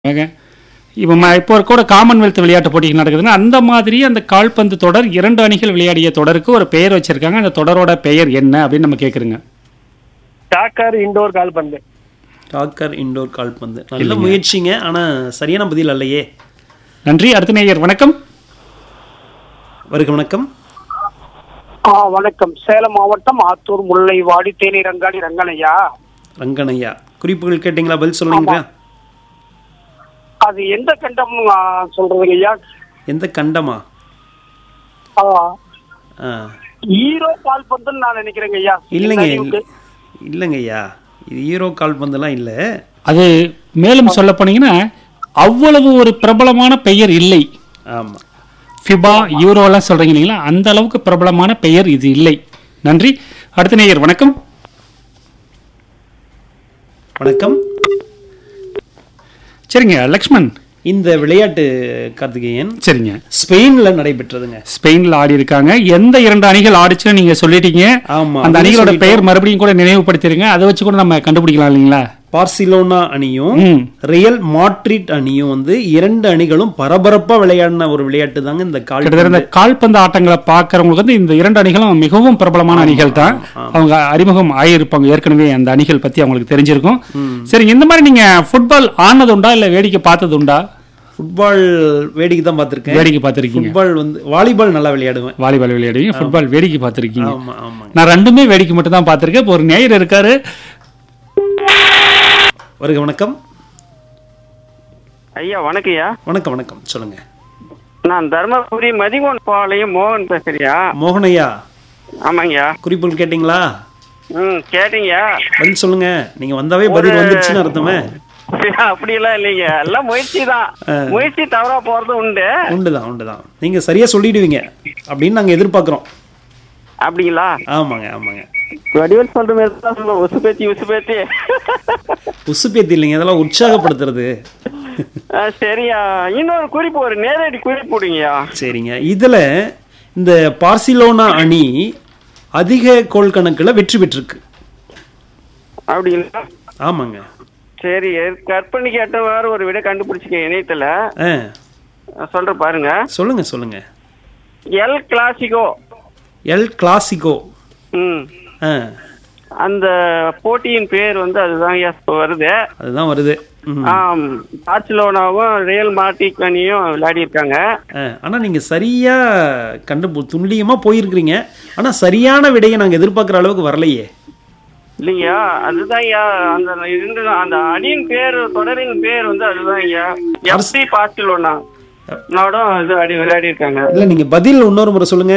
ஏங்க இப்போ ம- இப்போ கூட காமன்வெல்த் விளையாட்டு போட்டிகள் நடக்குதுன்னா அந்த மாதிரி அந்த கால்பந்து தொடர் இரண்டு அணிகள் விளையாடிய தொடருக்கு ஒரு பெயர் வச்சிருக்காங்க அந்த தொடரோட பெயர் என்ன அப்படின்னு நம்ம கேட்குறோங்க டாக்கர் இண்டோர் கால்பந்து டாக்கர் இண்டோர் கால்பந்து நல்ல முயற்சிங்க ஆனா சரியான பதில் அல்லையே நன்றி அடுத்த நேயர் வணக்கம் வருக வணக்கம் ஆ வணக்கம் சேலம் மாவட்டம் ஆத்தூர் முல்லைவாடி தேனி ரங்காடி ரங்கனையா ரங்கனையா குறிப்புகள் கேட்டீங்களா பதில் சொல்லுவீங்களா அது எந்த கண்டம் ஆ, சொல்றதுங்க ஐயா எந்த கண்டமா ஆ, ஆ, ஈரோ கால்பந்துன்னு நான் நினைக்கிறேங்க ஐயா இல்லைங்க என்ன அறிவுக்கு? இல்லைங்க ஐயா இது ஹீரோ கால்பந்தெல்லாம் இல்லை அது மேலும் சொல்ல போனீங்கன்னா அவ்வளவு ஒரு பிரபலமான பெயர் இல்லை ஆமா ஃபிபா யூரோலாம் சொல்றீங்க இல்லைங்களா அந்த அளவுக்கு பிரபலமான பெயர் இது இல்லை நன்றி அடுத்த நேயர் வணக்கம் வணக்கம் சரிங்க லக்ஷ்மண் இந்த விளையாட்டு கார்த்திகேயன் சரிங்க ஸ்பெயின்ல நடைபெற்றதுங்க ஸ்பெயின்ல ஆடி இருக்காங்க எந்த இரண்டு அணிகள் ஆடிச்சுன்னு நீங்க சொல்லிட்டீங்க ஆமா அந்த அதுவும் அணிகளோட சொல்லிட்டோம். பெயர் மறுபடியும் கூட நினைவுபடுத்திருங்க அதை வச்சு கூட நம்ம கண்டுபிடிக்கலாம் இல்லைங்களா பார்சிலோனா அணியும் ம். ரியல் மாட்ரிட் அணியும் வந்து இரண்டு அணிகளும் பரபரப்பா விளையாடின ஒரு விளையாட்டு தாங்க இந்த கிட்டத்தட்ட கால் இந்த கால்பந்து ஆட்டங்களை பார்க்கறவங்களுக்கு வந்து இந்த இரண்டு அணிகளும் மிகவும் பிரபலமான அணிகள் தான் அவங்க அறிமுகம் ஆகியிருப்பாங்க ஏற்கனவே அந்த அணிகள் பத்தி அவங்களுக்கு தெரிஞ்சிருக்கும் சரிங்க இந்த மாதிரி நீங்க ஃபுட்பால் ஆனது உண்டா இல்ல வேடிக்கை பார்த்தது உண்டா ஃபுட்பால் வேடிக்கை தான் பார்த்திருக்கேன் வேடிக்கை பார்த்திருக்கீங்க ஃபுட்பால் வந்து வாலிபால் நல்லா விளையாடுவேன் வாலிபால் விளையாடுவீங்க ஃபுட்பால் வேடிக்கை பார்த்திருக்கீங்க ஆமா ஆமாங்க நான் ரெண்டுமே வேடிக்கை மட்டும் தான் பார்த்திருக்கேன் இப்போ ஒரு நேயர் இருக்காரு வருக வணக்கம் ஐயா வணக்கம்யா வணக்கம் வணக்கம் சொல்லுங்க நான் தர்மபுரி மதிகோன் பாளையம் மோகன் பேசுறியா மோகனையா ஆமாங்கய்யா குறிப்புகள் கேட்டிங்களா ம் கேட்டீங்கயா பதில் சொல்லுங்க நீங்க வந்தாவே பதில் வந்துருச்சுன்னு அர்த்தமே அப்படியெல்லாம் இல்லைங்க எல்லாம் முயற்சி தான் முயற்சி தவறா போறது உண்டு உண்டுதான் உண்டுதான் நீங்க சரியா சொல்லிடுவீங்க அப்படின்னு நாங்க எதிர்பார்க்கிறோம் அப்படிங்களா ஆமாங்க ஆமாங்க வடிவல் சொல்ற மாதிரி தான் சொல்லுவோம் உசுபேத்தி உசுபேத்தி உசுப்பேத்தி இல்லைங்க இதெல்லாம் உற்சாகப்படுத்துறது ஆ, சரியா இன்னொரு குறிப்பு ஒரு நேரடி குறிப்பு விடுங்கய்யா சரிங்க இதுல இந்த பார்சிலோனா அணி அதிக கோல் கணக்குல வெற்றி பெற்றிருக்கு அப்படிங்களா ஆமாங்க சரி கற்பனை கேட்ட வேற ஒரு விட கண்டுபிடிச்சிக்க இணையத்துல ஆ நான் சொல்றேன் பாருங்க சொல்லுங்க சொல்லுங்க எல் கிளாசிகோ எல் கிளாசிகோ ம் ஆ அந்த போட்டியின் பேர் வந்து அதுதான் இப்ப வருது அதுதான் வருது ம். ஆம் பார்சிலோனாவும் ரியல் மார்டிக் அணியும் விளையாடி இருக்காங்க ஆ, ஆனா நீங்க சரியா கண்டு துல்லியமா போயிருக்கிறீங்க ஆனா சரியான விடையை நாங்க எதிர்பார்க்குற அளவுக்கு வரலையே இல்லையா அதுதான் ஐயா அந்த இரண்டு அந்த அணியின் பேர் தொடரின் பேர் வந்து அதுதான் ஐயா எஃப்சி பார்சிலோனா நாடும் இது அடி விளையாடி இருக்காங்க இல்ல நீங்க பதில் இன்னொரு முறை சொல்லுங்க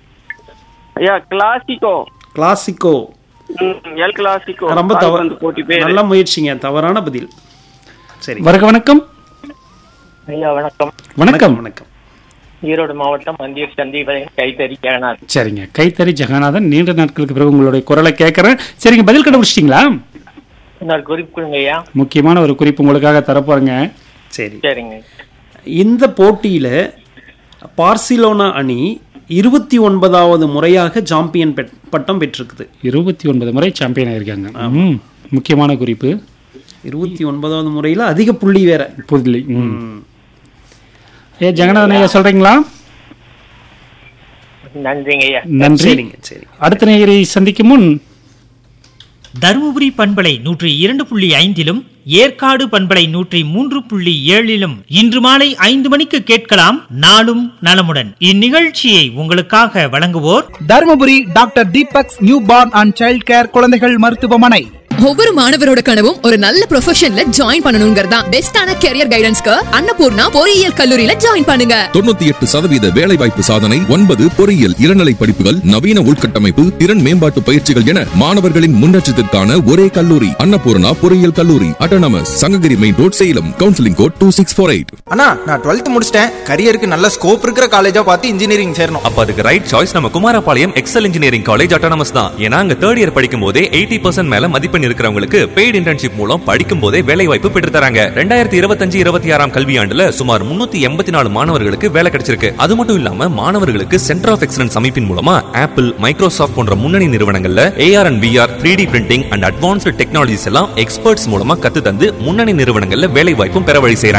ஐயா கிளாசிக்கோ கிளாசிக்கோ ம், எல் கிளாசிக்கோ ரொம்ப கால்பந்து போட்டி தவறு பேர் நல்ல முயற்சிங்க தவறான பதில் சரி வருக வணக்கம் ஐயா வணக்கம் வணக்கம் வணக்கம் ஈரோடு மாவட்டம் மந்தியூர் சந்தீபன் கைத்தறி கேனார் சரிங்க கைத்தறி ஜெகநாதன் நீண்ட நாட்களுக்கு பிறகு உங்களுடைய குரலை கேட்கறேன் சரிங்க பதில் கண்டுபிடிச்சிட்டீங்களா இன்னொரு குறிப்பு கொடுங்க ஐயா முக்கியமான ஒரு குறிப்பு உங்களுக்காக தரப்போறேங்க சரி சரிங்க இந்த போட்டியில பார்சிலோனா அணி இருபத்தி ஒன்பதாவது முறையாக சாம்பியன் பெட்- பட்டம் பெற்றிருக்குது இருபத்தி ஒன்பது முறை சாம்பியன் ஆயிருக்காங்க ம், முக்கியமான குறிப்பு இருபத்தி ஒன்பதாவது முறையில அதிக புள்ளி வேற புதுதில்லி ம். ஏ ஜெகநாதன் ஐயா சொல்றீங்களா நன்றிங்க ஐயா நன்றி சரிங்க சரி அடுத்த நேயரை சந்திக்கும் முன் தருமபுரி பண்பலை நூற்றி இரண்டு புள்ளி ஐந்திலும் ஏற்காடு பண்பலை நூற்றி மூன்று புள்ளி ஏழிலும் இன்று மாலை ஐந்து மணிக்கு கேட்கலாம் நாளும் நலமுடன் இந்நிகழ்ச்சியை உங்களுக்காக வழங்குவோர் Dharmapuri doctor Deepak's newborn and child care குழந்தைகள் மருத்துவமனை ஒவ்வொரு மாணவரோட கனவும் ஒரு நல்ல ப்ரொஃபஷன்ல ஜாயின் பண்ணணுங்கிறதா பெஸ்டான கெரியர் கைடன்ஸ்க்கு அன்னபூர்ணா பொறியியல் கல்லூரியில ஜாயின் பண்ணுங்க தொண்ணூத்தி எட்டு சதவீத வேலைவாய்ப்பு சாதனை ஒன்பது பொறியியல் இளநிலை படிப்புகள் நவீன உள்கட்டமைப்பு திறன் மேம்பாட்டு பயிற்சிகள் என மாணவர்களின் முன்னேற்றத்திற்கான ஒரே கல்லூரி அன்னபூர்ணா பொறியியல் கல்லூரி autonomous Sankagiri main road Salem counselling code two six four eight அண்ணா நான் டுவெல்த் முடிச்சிட்டேன் கரியருக்கு நல்ல ஸ்கோப் இருக்கிற காலேஜா பார்த்து இன்ஜினியரிங் சேரணும் அப்ப அதுக்கு ரைட் சாய்ஸ் நம்ம Kumarapalayam Excel engineering college autonomous தான் ஏன்னா அங்க தேர்ட் இயர் படிக்கும் போதே எயிட்டி பர்சன்ட் மேல மதிப்பெண் இருக்கிறவங்களுக்கு பெய்டு இன்டர்ன்ஷிப் மூலம் படிக்கும் போதே வேலை வாய்ப்பு பெற்று தராங்க ரெண்டாயிரத்தி இருபத்தஞ்சு இருபத்தி ஆறாம் கல்வியாண்டுல சுமார் முன்னூத்தி எண்பத்தி நாலு மாணவர்களுக்கு வேலை கிடைச்சிருக்கு அது மட்டும் இல்லாம மாணவர்களுக்கு சென்டர் ஆஃப் எக்ஸலன்ஸ் அமைப்பின் மூலமா ஆப்பிள் மைக்ரோசாஃப்ட் போன்ற முன்னணி நிறுவனங்கள்ல AR and VR three D printing and advanced technologies எல்லாம் எக்ஸ்பர்ட்ஸ் மூலமா கத்து தந்து முன்னணி நிறுவனங்கள்ல வேலை வாய்ப்பும் பெற வழி செய்றாங்க